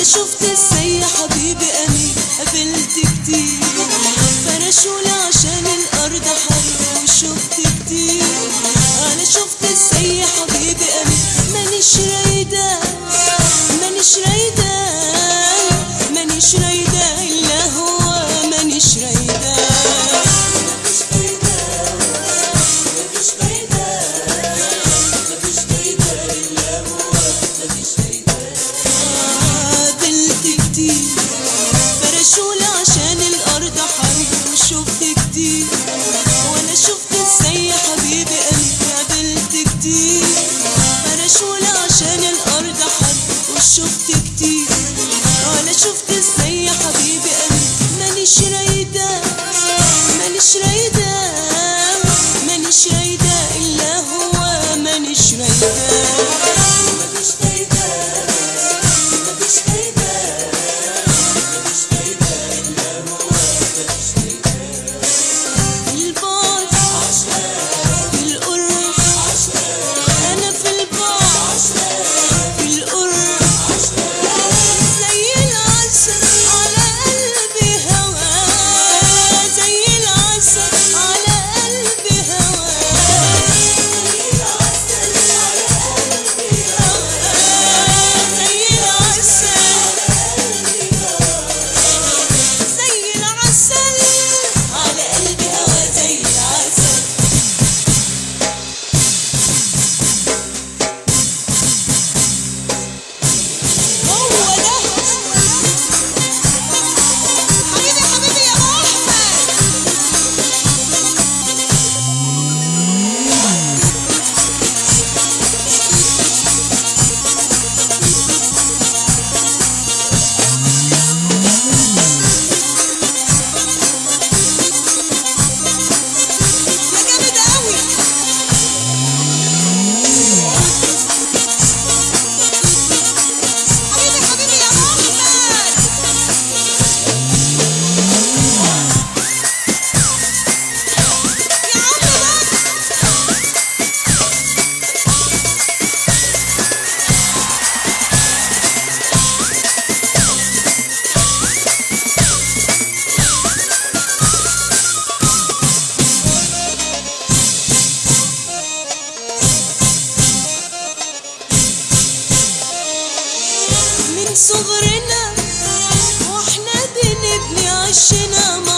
انا شفت ازاي يا حبيبي امين قابلت كتير فرشولي عشان الارض حر وشفت كتير انا شفت ازاي يا حبيبي امين مانيش رايده مانيش رايده مانيش رايده الا هو مانيش رايده قابلت كتير فرشولي عشان الارض حر وشفت كتير وانا شفت ازاي يا حبيبي قلبي قابلت كتير فرشولي عشان الارض حر وشفت كتير وانا شفت ازاي يا حبيبي قلبي مانيش رايده مانيش رايده مانيش رايده الا هو مانيش رايده البعد في القرب أنا في البعد في القرب زي العسل على قلبي هوا زي العسل على قلبي هوا زي العسل زي العسل على قلبي هوا زي العسل هو ده حبيبي حبيبي يا محمد يا جامد قوي حبيبي حبيبي يا محمد يا عم بس من صغرنا واحنا بنبني عشنا